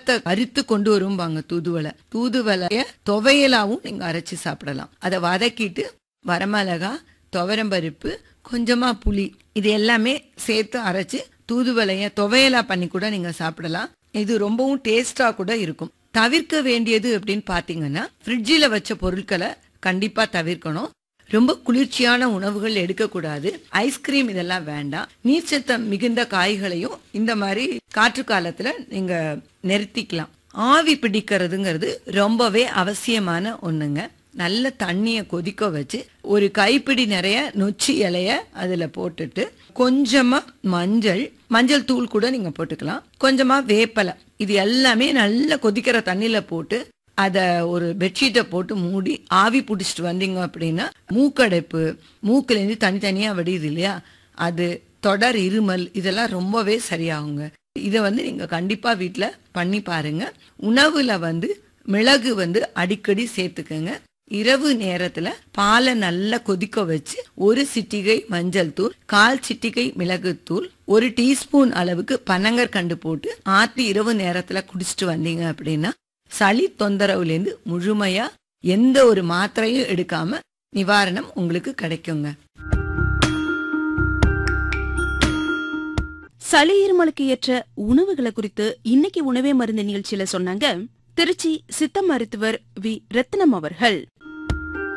மணத்தை அரித்து கொண்டு வரும்பாங்க தூதுவளை தூதுவளைய துவையலாவும் நீங்க அரைச்சு சாப்பிடலாம் அதை வதக்கிட்டு வரமிளகா துவரம்பருப்பு கொஞ்சமா புளி இது எல்லாமே சேர்த்து அரைச்சு தூதுவளைய துவையலா பண்ணி கூட நீங்க சாப்பிடலாம் இது ரொம்பவும் டேஸ்டா கூட இருக்கும் தவிர்க்க வேண்டியது அப்படின்னு பாத்தீங்கன்னா ஃப்ரிட்ஜில் வச்ச பொருட்களை கண்டிப்பா தவிர்க்கணும் ரொம்ப குளிர்ச்சியான உணவுகள் எடுக்கக்கூடாது ஐஸ்கிரீம் இதெல்லாம் வேண்டாம் நீர்ச்சத்தம் மிகுந்த காய்களையும் இந்த மாதிரி காற்று காலத்துல நீங்க நிறுத்திக்கலாம் ஆவி பிடிக்கிறதுங்கிறது ரொம்பவே அவசியமான ஒண்ணுங்க நல்ல தண்ணிய கொதிக்க வச்சு ஒரு கைப்பிடி நிறைய நொச்சி இலைய அதுல போட்டுட்டு கொஞ்சமா மஞ்சள் மஞ்சள் தூள் கூட நீங்க போட்டுக்கலாம் கொஞ்சமா வேப்பலை இது எல்லாமே நல்ல கொதிக்கிற தண்ணியில போட்டு அத ஒரு பெட்ஷீட்டை போட்டு மூடி ஆவி பிடிச்சிட்டு வந்தீங்க அப்படின்னா மூக்கடைப்பு மூக்குல இருந்து தனித்தனியா வடியுது இல்லையா அது தொடர் இருமல் இதெல்லாம் ரொம்பவே சரியாகுங்க இதை வந்து நீங்க கண்டிப்பா வீட்ல பண்ணி பாருங்க உணவுல வந்து மிளகு வந்து அடிக்கடி சேர்த்துக்கங்க இரவு நேரத்துல பாலை நல்லா கொதிக்க வச்சு ஒரு சிட்டிகை மஞ்சள் தூள் கால் சிட்டிகை மிளகுத்தூள் ஒரு டீஸ்பூன் அளவுக்கு பனங்கற்கண்டு போட்டு ஆத்தி இரவு நேரத்துல குடிச்சிட்டு வந்தீங்க அப்படின்னா சளி தொந்தரவுலேருந்து முழுமையா எந்த ஒரு மாத்திரையும் எடுக்காம நிவாரணம் உங்களுக்கு கிடைக்குங்க சளி இருமலுக்கு ஏற்ற உணவுகளை குறித்து இன்னைக்கு உணவே மருந்து நிகழ்ச்சியில சொன்னாங்க திருச்சி சித்த மருத்துவர் வி ரத்னம் அவர்கள்